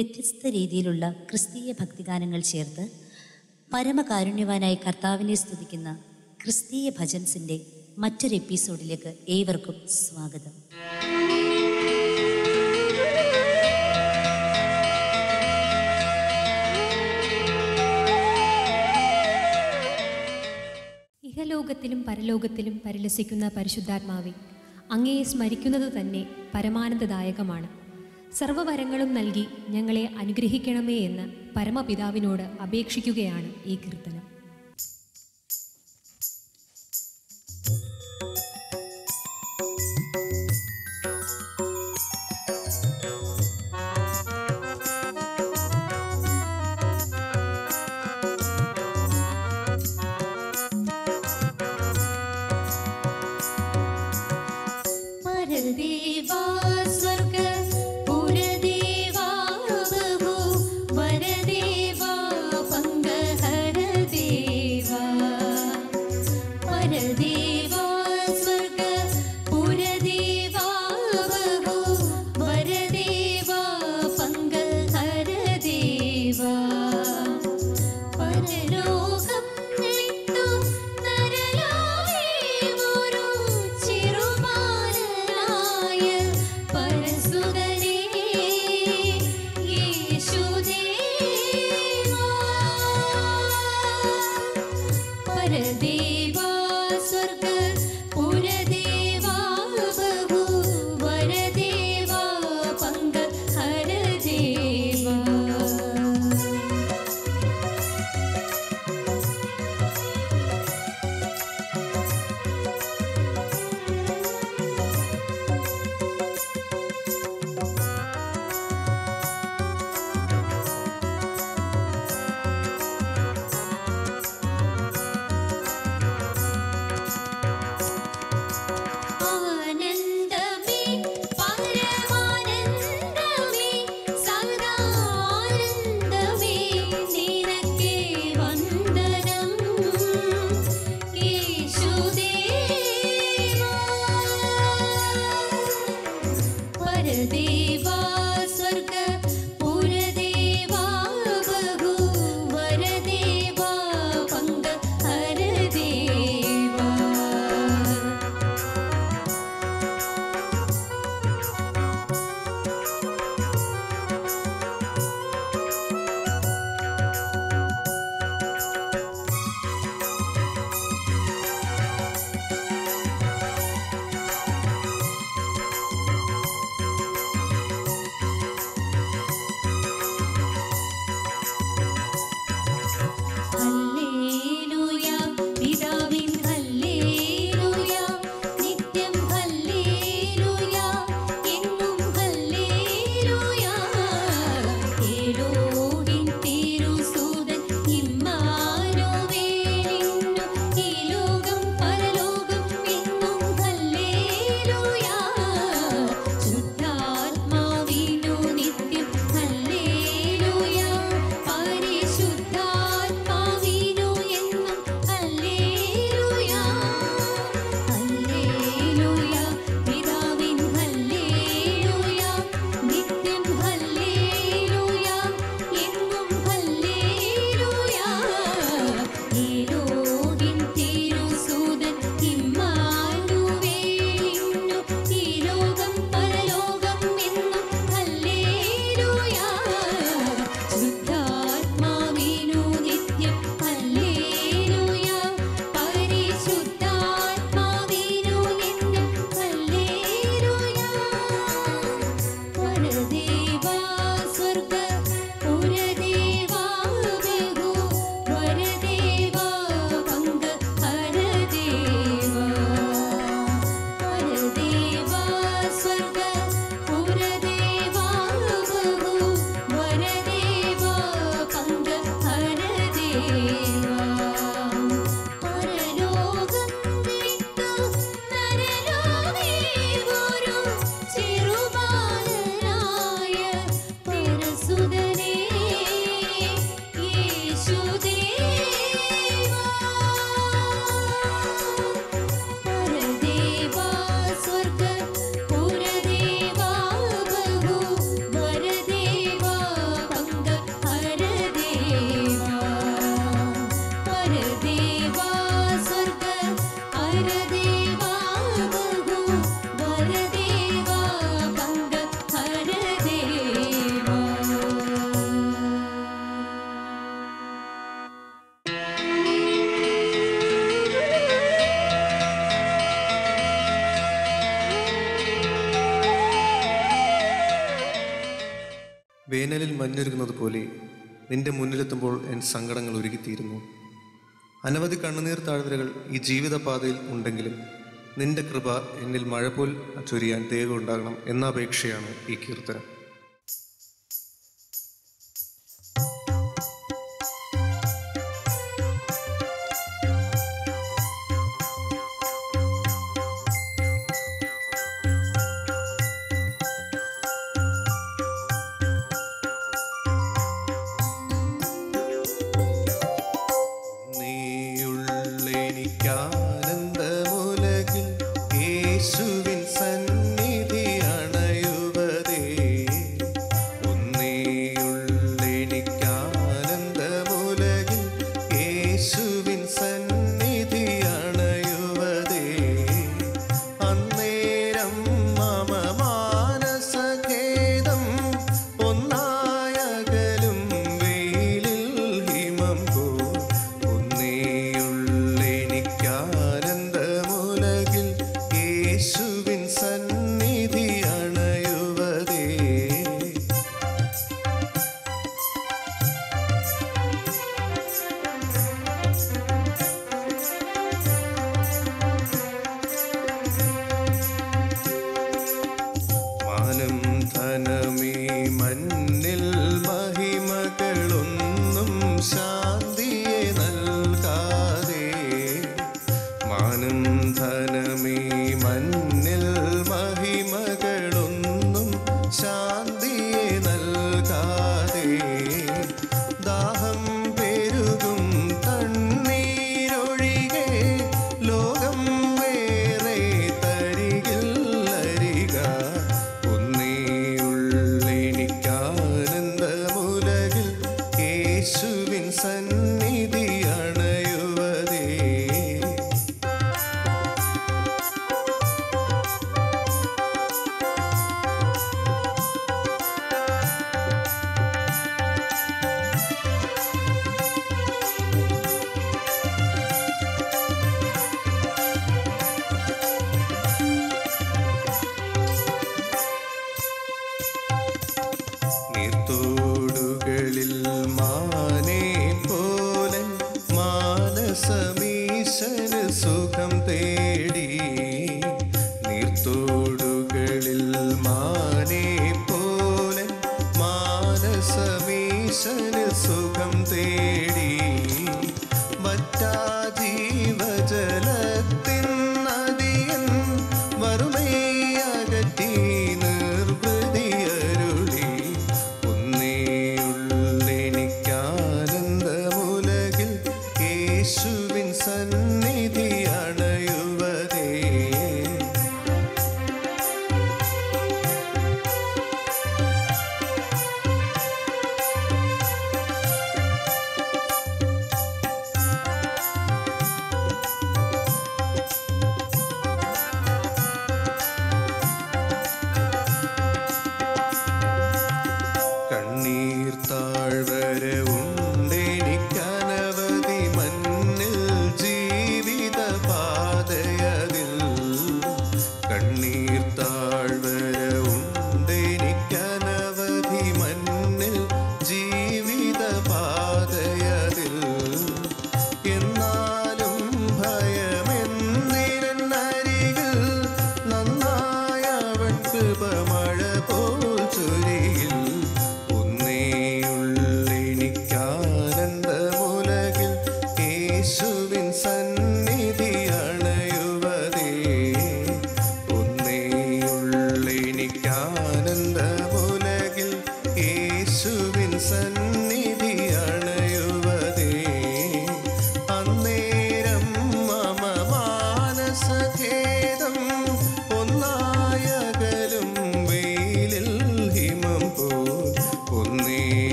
വ്യത്യസ്ത രീതിയിലുള്ള ക്രിസ്തീയ ഭക്തിഗാനങ്ങൾ ചേർത്ത് പരമകാരുണ്യവാനായ കർത്താവിനെ സ്തുതിക്കുന്ന ക്രിസ്തീയ ഭജൻസിൻ്റെ മറ്റൊരു എപ്പിസോഡിലേക്ക് ഏവർക്കും സ്വാഗതം ഇഹലോകത്തിലും പരലോകത്തിലും പരിലസിക്കുന്ന പരിശുദ്ധാത്മാവെ അങ്ങയെ സ്മരിക്കുന്നത് തന്നെ പരമാനന്ദദായകമാണ് സർവവരങ്ങളും നൽകി ഞങ്ങളെ അനുഗ്രഹിക്കണമേ എന്ന് പരമപിതാവിനോട് അപേക്ഷിക്കുകയാണ് ഈ കീർത്തനം परदेवा स्वर्ग पुरदेवा बहु वरदेवा पङ्गहर देवा परदेवा स्वर्ग पुरदेवा बहु वरदेवा पङ्गहर देवा പരലോകം വിട്ടു നരലായി ഒരു ചെറുമാനായ പരസുതനേ യേശുദേവാ പരദേവാ സ്വർഗ പുരദേവാ ബഹു വരദേവാ പങ്ക ഹരദേവാ മഞ്ഞൊരുക്കുന്നത് പോലെ നിന്റെ മുന്നിലെത്തുമ്പോൾ എൻ സങ്കടങ്ങൾ ഒരുക്കിത്തീരുന്നു അനവധി കണ്ണുനീർ താഴ്വരകൾ ഈ ജീവിതപാതയിൽ ഉണ്ടെങ്കിലും നിന്റെ കൃപ എന്നിൽ മഴ പോൽ ചൊരിയാൻ ദൈവം ഉണ്ടാകണം എന്ന അപേക്ഷയാണ് ഈ കീർത്തനം നീയുള്ളെനിക്കാനന്ദമുലകിൽ യേശുവിൻ സന്നിധി അണയുവതേ ഒന്നേയുള്ളെനിക്കാനന്ദമുലകിൽ യേശുവിൻ സന്നിധി അണയുവതേ അന്നേരം മമ മാനസഖേദം ഒന്നായകലും വെയിലിൽ ഹിമം പോ ഒന്നേയുള്ളെനിക്കാനന്ദമുലകിൽ യേശുവിൻ സന്നിധി അണയുവതേ മാനം ധനമേ മണ്ണിൽ മഹിമകളൊന്നും ശാന്തിയെ നൽകാതെ മാനം ധനമേ മണ്ണിൽ മഹിമകളൊന്നും ശാന്തിയെ നൽകാതെ ദാഹം പെരുകും തണ്ണീരൊഴികെ ലോകം വേറെ തരികില്ലരിക ഒന്നേയുള്ളെനിക്കാനന്ദമുലകിൽ യേശുവിൻ സന്നിധി അണയുവതേ നീർത്തോടുകളിൽ മാനേ പോലെ മാനസമീശന് സുഖം തേടി നീർത്തോടുകളിൽ മാനേ പോലെ മാനസമീശന് സുഖം തേടി വറ്റാ ജീവജലത്തിൻ നദിയൻ വറുമയകറ്റി നിർവൃതിയരുളി ഒന്നേയുള്ളെനിക്കാനന്ദമുലകിൽ യേശുവിൻ സന്നിധി അണയുവതേ കണ്ണീർ താഴ്വര ഉണ്ടെനിക്കനവധി മണ്ണിൽ ജീവിത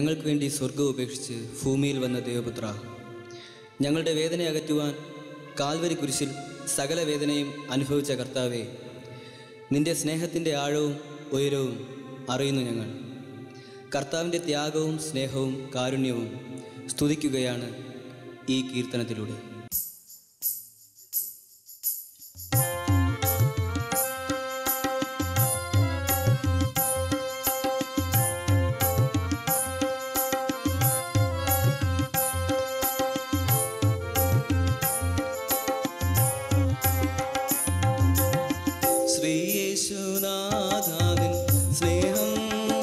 ഞങ്ങൾക്ക് വേണ്ടി സ്വർഗം ഉപേക്ഷിച്ച് ഭൂമിയിൽ വന്ന ദൈവപുത്ര ഞങ്ങളുടെ വേദന അകറ്റുവാൻ കാൽവരി കുരിശിൽ സകല വേദനയും അനുഭവിച്ച കർത്താവെ നിന്റെ സ്നേഹത്തിൻ്റെ ആഴവും ഉയരവും അറിയുന്നു ഞങ്ങൾ കർത്താവിൻ്റെ ത്യാഗവും സ്നേഹവും കാരുണ്യവും സ്തുതിക്കുകയാണ് ഈ കീർത്തനത്തിലൂടെ ശ്രീയേശുനാഥാവിൻ സ്നേഹം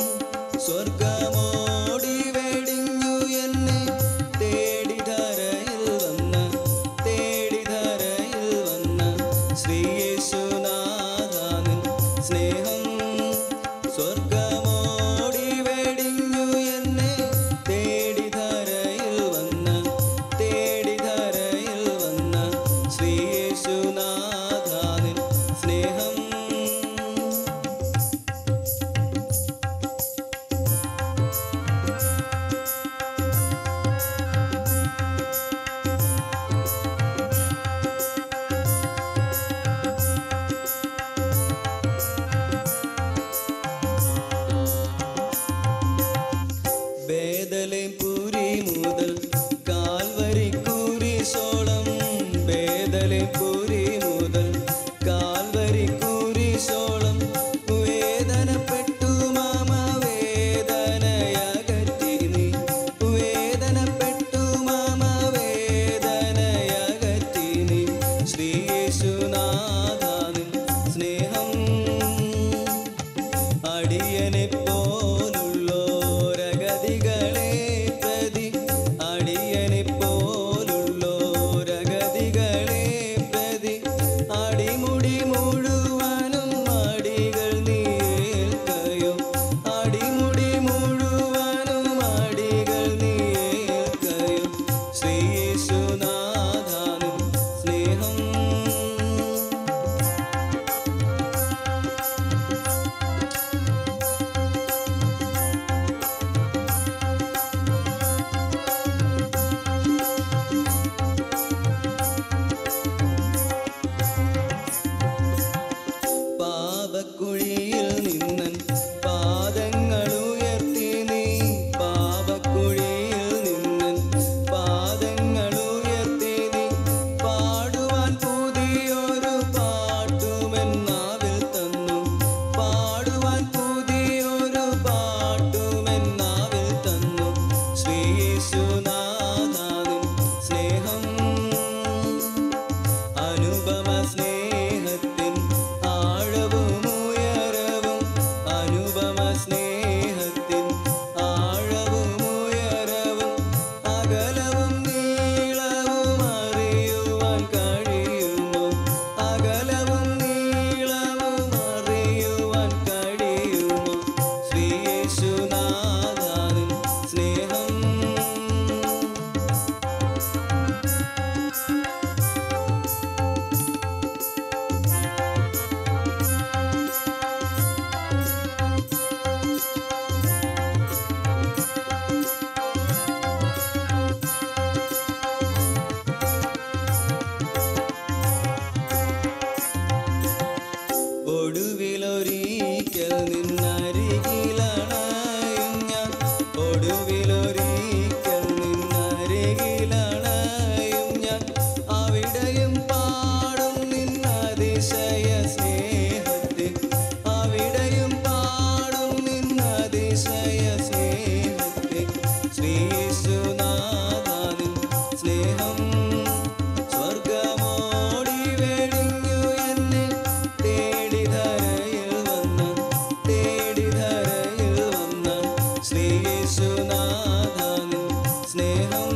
സ്വർഗമോടി വെടിഞ്ഞു എന്നെ തേടി ധരയിൽ വന്ന തേടി ധരയിൽ വന്ന ശ്രീയേശുനാഥാവിൻ സ്നേഹം സ്വർഗമോടി വെടിഞ്ഞു എന്നെ തേടി ധരയിൽ വന്ന തേടി ധരയിൽ വന്ന ശ്രീയേശുനാഥാവിൻ സ്നേഹം വേദലേം പുരി മുതൽ കാൽവരി കുരിശോളം വേദലേം പുരി മുതൽ കാൽവരി കുരിശോളം വേദനപ്പെട്ടു മാമ വേദനയകറ്റി നീ വേദനപ്പെട്ടു മാമ വേദനയകറ്റി നീ ശ്രീയേശുനാഥാനിൻ സ്നേഹം അടിയനെ പോലുള്ളോരഗതികളെ പ്രതി അടിയനെ പോലുള്ളോരഗതികളെ പ്രതി അടിമുടി മുഴുവനും അടികൾ നീൽക്കയോ അടിമുടി മുഴുവനും അടികൾ നീൽക്കയോ ശ്രീയേശുനാഥാനും സ്നേഹം പാപക്കുഴിയിൽ നിന്നൻ പാദങ്ങൾ ഉയർത്തി നീ പാപക്കുഴിയിൽ നിന്നൻ പാദങ്ങൾ ഉയർത്തി നീ പാടുവാൻ പുതിയൊരു പാട്ടുമെന്നാവിൽ തന്നു പാടുവാൻ പുതിയൊരു പാട്ടുമെന്നാവിൽ തന്നു ശ്രീയേശുനാഥാനിൻ സ്നേഹം അനുപമ സ്നേഹത്തിൻ ആഴവും ഉയരവും അനുപമ സ്നേഹത്തിൻ ആഴവും ഉയരവും അകലവും നീളവും അറിയുവാൻ കഴിയുമോ അകലവും നീളവും അറിയുവാൻ കഴിയുമോ ശ്രീയേശുനാഥാനിൻ സ്നേഹം ഒടുവിലൊരിക്കൽ നിന്നരികിലണയും ഞാൻ ഒടുവിലൊരിക്കൽ നിന്നരികിലണയും ഞാൻ അവിടെയും പാടും നിന്നതിശയ സ്നേഹത്തിൽ അവിടെയും പാടും നിന്നതിശയ സ്നേഹത്തിൽ ശ്രീയേശുനാഥാനിൻ സ്നേഹം സ്വർഗമോടി വെടിഞ്ഞു എന്നെ തേടി ധരയിൽ വന്ന തേടി ധരയിൽ വന്ന ശ്രീയേശുനാഥാനിൻ സ്നേഹം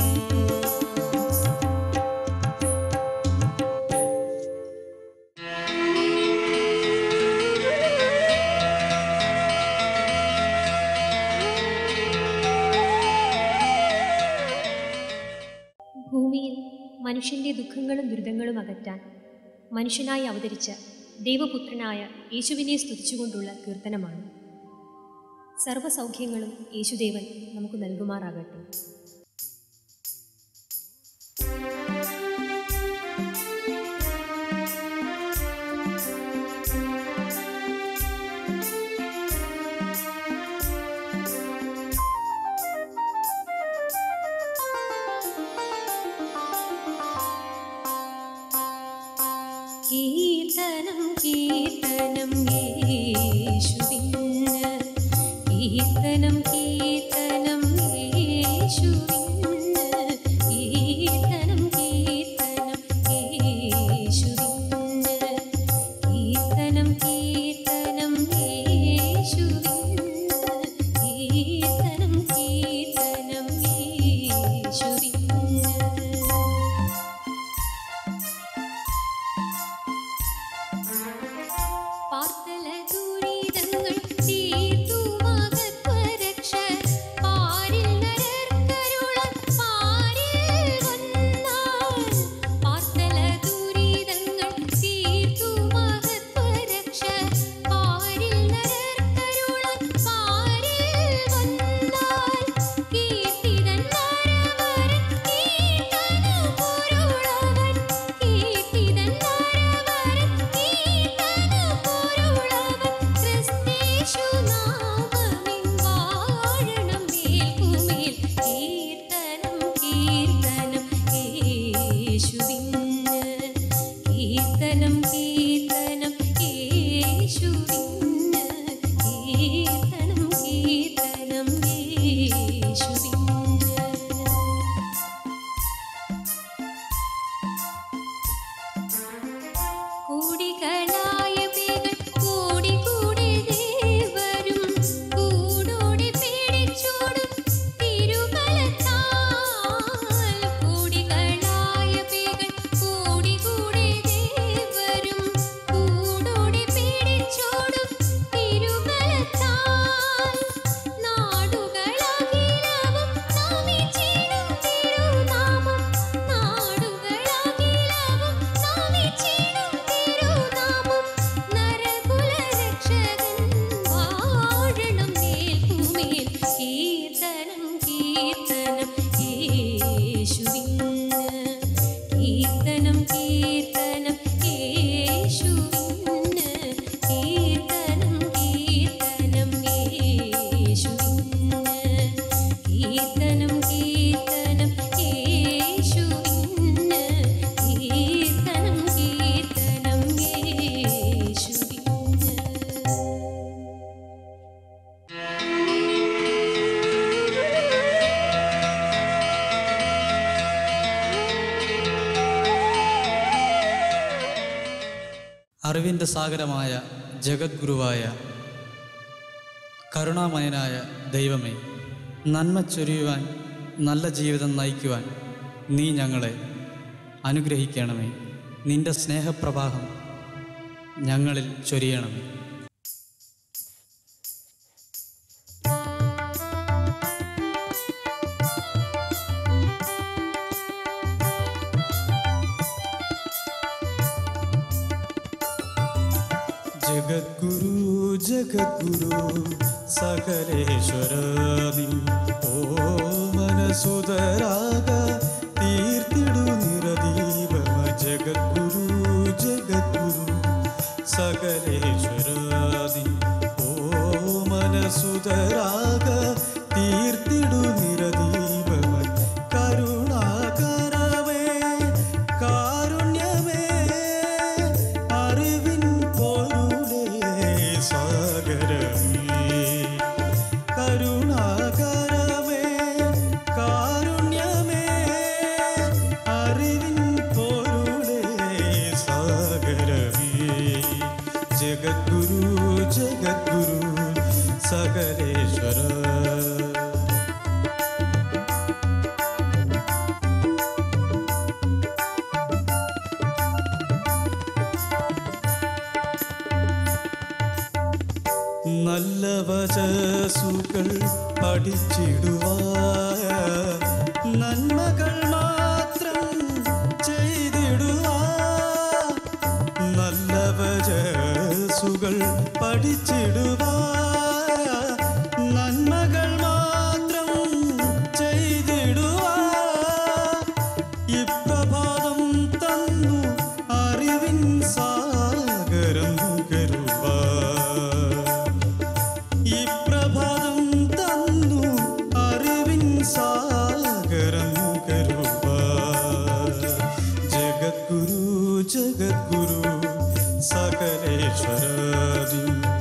ഭൂമിയിൽ മനുഷ്യന്റെ ദുഃഖങ്ങളും ദുരിതങ്ങളും അകറ്റാൻ മനുഷ്യനായി അവതരിച്ച ദൈവപുത്രനായ യേശുവിനെ സ്തുതിച്ചുകൊണ്ടുള്ള കീർത്തനമാണ് സർവ്വസൗഖ്യങ്ങളും യേശുദേവൻ നമുക്ക് നൽകുമാറാകട്ടെ കീർത്തനം കീർത്തനം യേശുവിന് കീർത്തനം കീർത്തനം യേശുവിന് കീർത്തനം കീർത്തനം യേശുവിന് കീർത്തനം കീർത്തനം യേശുവിന് കീർത്തനം കീർത്തനം യേശുവിന് പാർത്തല ദുരിതങ്ങൾ തീർത്തു മകത്വരക്ഷ പാരിൽ നരർക്കരുളൻ പാരിൽ വന്നാൽ പാർത്തല ദുരിതങ്ങൾ തീർത്തു മകത്വരക്ഷ പാരിൽ നരർക്കരുളൻ പാരിൽ വന്നാൽ കീർത്തിതൻ നരവരൻ കീർത്തനപൊരുളവൻ കീർത്തിതൻ നരവരൻ കീർത്തനപൊരുളവൻ ക്രിസ്തേശുനാമമിൻ വാഴണം മേൽക്കുമേൽ കീർത്തനം കീർത്തനം യേശുവിന് കീർത്തനം കീർത്തനം യേശുവിന് കീർത്തനം കീർത്തനം യേശുവിന് കൂടികളായ പേകൾ കൂടി കൂടി ദേവരും കൂടോടി പേടിച്ചോടും തിരുമലത്താൽ കൂടികളായ പേകൾ കൂടി കൂടി ദേവരും കൂടോടി പേടിച്ചോടും തിരുമലത്താൽ നാടുകളാകിലവും നമിച്ചിടും തിരുനാമം നാടുകളാകിലവും നമിച്ചിടും തിരുനാമം നരകുലരക്ഷകൻ വാഴണം മേൽക്കുമേൽ കീർത്തനം കീർത്തനം യേശുവിന് കീർത്തനം കീർത്തനം യേശുവിന് കീർത്തനം കീർത്തനം യേശുവിന് കീർത്തനം കീർത്തനം യേശുവിന് കീർത്തനം കീർത്തനം യേശുവിന് അറിവിൻ്റെ സാഗരമായ ജഗദ്ഗുരുവായ കരുണാമയനായ ദൈവമേ നന്മ ചൊരിയുവാൻ നല്ല ജീവിതം നയിക്കുവാൻ നീ ഞങ്ങളെ അനുഗ്രഹിക്കണമേ നിന്റെ സ്നേഹപ്രവാഹം ഞങ്ങളിൽ ചൊരിയണമേ ജഗദ്ഗുരു ജഗദ്ഗുരു സകലേശ്വര നീ ഓ മനസുതരാക തീർത്തിടു നിറദീപമ ജഗദ്ഗുരു ജഗദ്ഗുരു സകലേശ്വര നീ ഓ മനസുതരാക തീർത്തിടു നിറദീപമ കരുണാകരവേ കാരുണ്യമേ അറിവിൻ പൊരുളേ സാഗരമേ കരുണാകരമേ കാരുണ്യമേ അറിവിൻ പൊരുളേ സാഗരമേ ജഗദ്ഗുരു ജഗദ്ഗുരു സകലേശ്വര നല്ല വചസുകൾ പഠിച്ചിടുവായ നന്മകൾ മാത്രം ചെയ്തിടുവാ നല്ല വചസുകൾ പഠിച്ചിടുവായ സാഗരം കരുവ ജഗദ്ഗുരു ജഗദ്ഗുരു സകലേശ്വരതി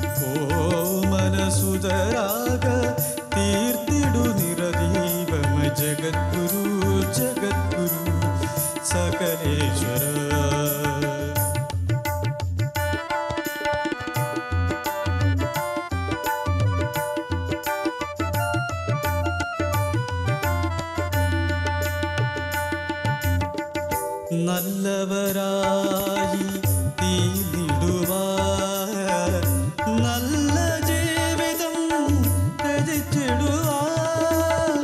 ഓമനസുതരാഗ തീർത്തിടു നിറദീപമ ജഗദ്ഗുരു ജഗദ്ഗുരു സകലേശ്വര നല്ലവരായി തീർന്നിടുവാൻ നല്ല ജീവിതം രചിച്ചിടുവാൻ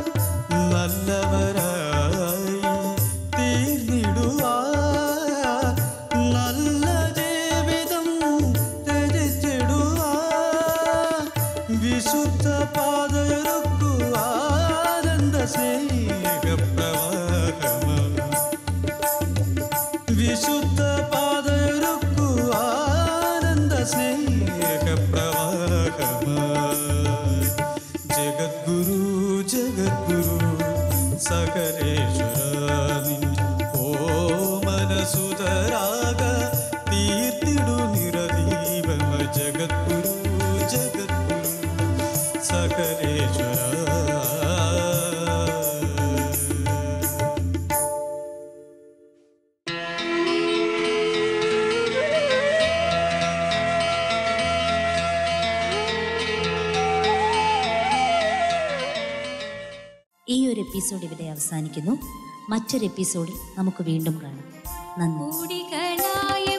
നല്ലവരായി തീർന്നിടുവാൻ നല്ല ജീവിതം രചിച്ചിടുവാൻ വിശുദ്ധ പാതയൊരുക്കുവാനന്ദ സ്നേഹപ്രവാഹമാണ് വിശുദ്ധ പാതയൊരുക്കു ആനന്ദ സ്നേഹപ്രവാഹമായി ജഗദ്ഗുരു ജഗദ്ഗുരു സകലേശ്വരാനിൻ ഓ മനസുതരാഗ തീർത്തിടു നിറദീപമ ജഗദ്ഗുരു ജഗദ്ഗുരു സകലേശ്വര ഈ ഒരു എപ്പിസോഡ് ഇവിടെ അവസാനിക്കുന്നു മറ്റൊരു എപ്പിസോഡിൽ നമുക്ക് വീണ്ടും കാണാം നന്ദി കൂടികളായ